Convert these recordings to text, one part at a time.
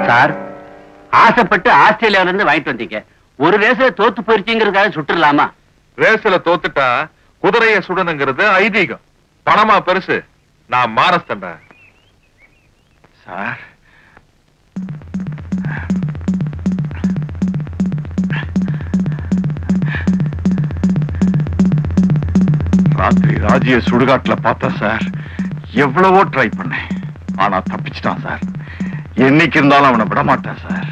sir ஆசைப்பட்டு ஆஸ்திரேலியாவில இருந்து வாங்கிட்டு வந்தீங்க ஒரு ரேஸ்ல தோத்து போயிருச்சீங்கிறதுக்காக சுட்டுலாமா ரேஸ்ல தோத்துட்டா குதிரைய சுடணுங்கிறது ஐதீகம் பணமா பெருசு நான் மானஸ்தண்டா சார் ராத்திரி ராஜிய சுடுகாட்டுல பார்த்தேன் சார் எவ்வளவோ ட்ரை பண்ணேன் ஆனா தப்பிச்சிட்டான் சார் என்னைக்கு இருந்தாலும் அவனை விட மாட்டேன் சார்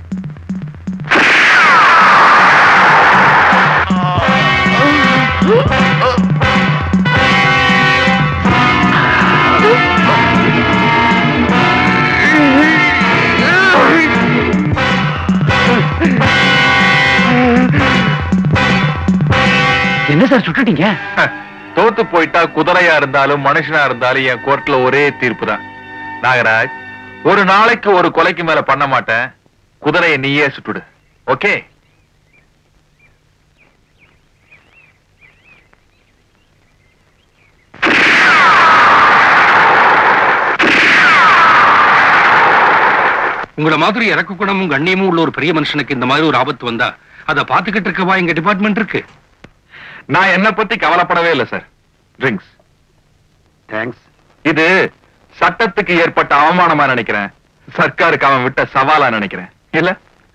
என்ன சார் சுட்டுட்டீங்க தோத்து போயிட்டா குதிரையா இருந்தாலும் மனுஷனா இருந்தாலும் என் கோர்ட்ல ஒரே தீர்ப்பு தான் நாகராஜ் ஒரு நாளைக்கு ஒரு கொலைக்கு மேல பண்ண மாட்டேன் குதிரையை நீயே சுட்டுடு ஓகே உங்கள மாதிரி இறக்க குணமும் கண்ணியமும் உள்ள ஒரு பெரிய மனுஷனுக்கு இந்த மாதிரி ஒரு ஆபத்து வந்தா அதை பாத்துக்கிட்டு இருக்கவா எங்க டிபார்ட்மெண்ட் இருக்கு நான் என்ன பத்தி கவலைப்படவே இல்லை சார் ட்ரிங்க்ஸ் தேங்க்ஸ் இது சட்டத்துக்கு ஏற்பட்ட அவமானமா நினைக்கிறேன் சர்க்காருக்கு அவன் விட்ட சவாலா நினைக்கிறேன் இல்ல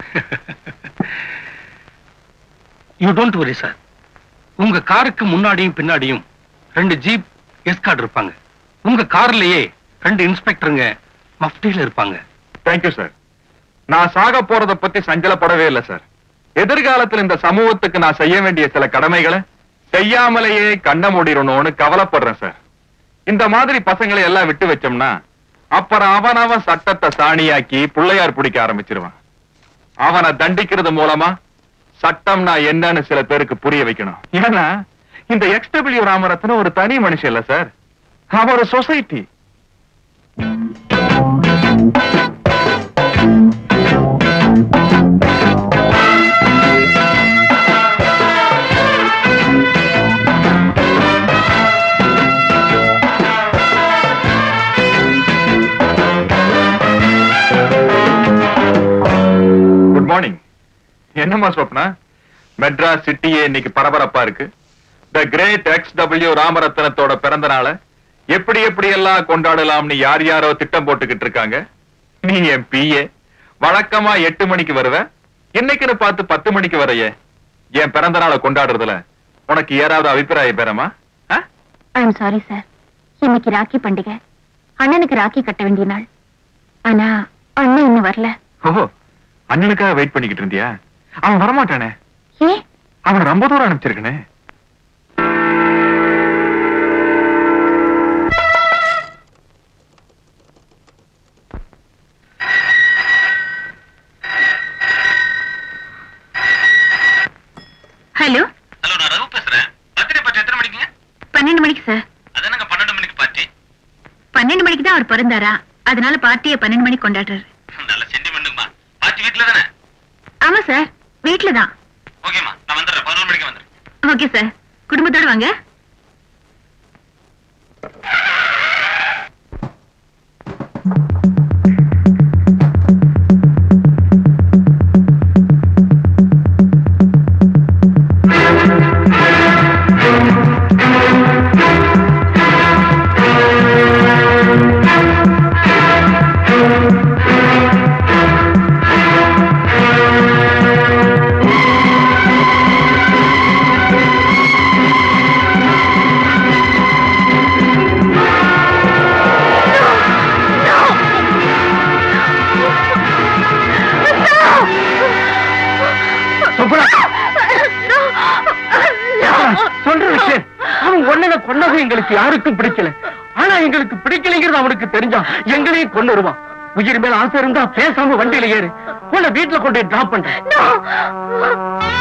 யூ டோன்ட் வரி சார் உங்க காருக்கு முன்னாடியும் பின்னாடியும் ரெண்டு ஜீப் எஸ்கார்ட் இருப்பாங்க உங்க கார்லயே ரெண்டு இன்ஸ்பெக்டருங்க மஃப்டில இருப்பாங்க தேங்க்யூ சார் நான் சாக போறத பத்தி சஞ்சலப்படவே இல்லை சார் எதிர்காலத்துல இந்த சமூகத்துக்கு நான் செய்ய வேண்டிய சில கடமைகளை செய்யாமலேயே கண்ண மூடிடணும்னு கவலைப்படுறேன் சார் இந்த மாதிரி பசங்களை எல்லாம் விட்டு வச்சோம்னா அப்புறம் அவனவன் சட்டத்தை சாணியாக்கி பிள்ளையார் பிடிக்க ஆரம்பிச்சிருவான் அவனை தண்டிக்கிறது மூலமா சட்டம்னா என்னன்னு சில பேருக்கு புரிய வைக்கணும் ஏன்னா இந்த எக்ஸ்டபிள்யூ ராமரத்னம் ஒரு தனி மனுஷன் இல்ல சார் அவன் ஒரு சொசைட்டி குட் மார்னிங் என்னம்மா ஸ்வப்னா மெட்ராஸ் சிட்டியே இன்னைக்கு பரபரப்பா இருக்கு த கிரேட் எக்ஸ் டபிள்யூ ராமரத்னத்தோட பிறந்த நாளை எப்படி எப்படி எல்லாம் கொண்டாடலாம்னு யார் யாரோ திட்டம் போட்டுக்கிட்டு இருக்காங்க நீ என் பிஏ வழக்கமா எட்டு மணிக்கு வருவ இன்னைக்குன்னு பார்த்து பத்து மணிக்கு வரையே என் பிறந்த நாளை கொண்டாடுறதுல உனக்கு ஏதாவது அபிப்பிராயம் பெறமா ஐ எம் சாரி சார் இன்னைக்கு ராக்கி பண்டிகை அண்ணனுக்கு ராக்கி கட்ட வேண்டிய நாள் ஆனா அண்ணன் இன்னும் வரல ஓ அண்ணனுக்காக வெயிட் பண்ணிக்கிட்டு இருந்தியா அவன் வரமாட்டானே ஏ அவன் ரொம்ப தூரம் அனுப்பிச்சிருக்கனே ஹலோ ஹலோ நான் ரகு பேசுறேன் பர்த்டே பார்ட்டி எத்தனை மணிக்குங்க பன்னெண்டு மணிக்கு சார் அது என்னங்க பன்னெண்டு மணிக்கு பார்ட்டி பன்னெண்டு மணிக்கு தான் அவர் பிறந்தாரா அதனால பார்ட்டியை பன்னெண்டு மணிக்கு கொண்டாடுறாரு நல்ல சென்டிமெண்ட்டுமா பார்ட்டி வீட்ல தானே ஆமா சார் வீட்ல தான் ஓகேம்மா நான் வந்துடுறேன் பதினொரு மணிக்கு வந்துடுறேன் ஓகே சார் குடும்பத்தோட வாங்க சொல்ற விஷயம் அவன் ஒன்னத கொன்னது எங்களுக்கு யாருக்கும் பிடிக்கல ஆனா எங்களுக்கு பிடிக்கலைங்கிறது அவனுக்கு தெரிஞ்சான் எங்களையும் கொண்டு வருவான் உயிர் மேல ஆசை இருந்தா பேசாம வண்டியில ஏறு உன்னை வீட்டுல கொண்டு டிராப் பண்றேன்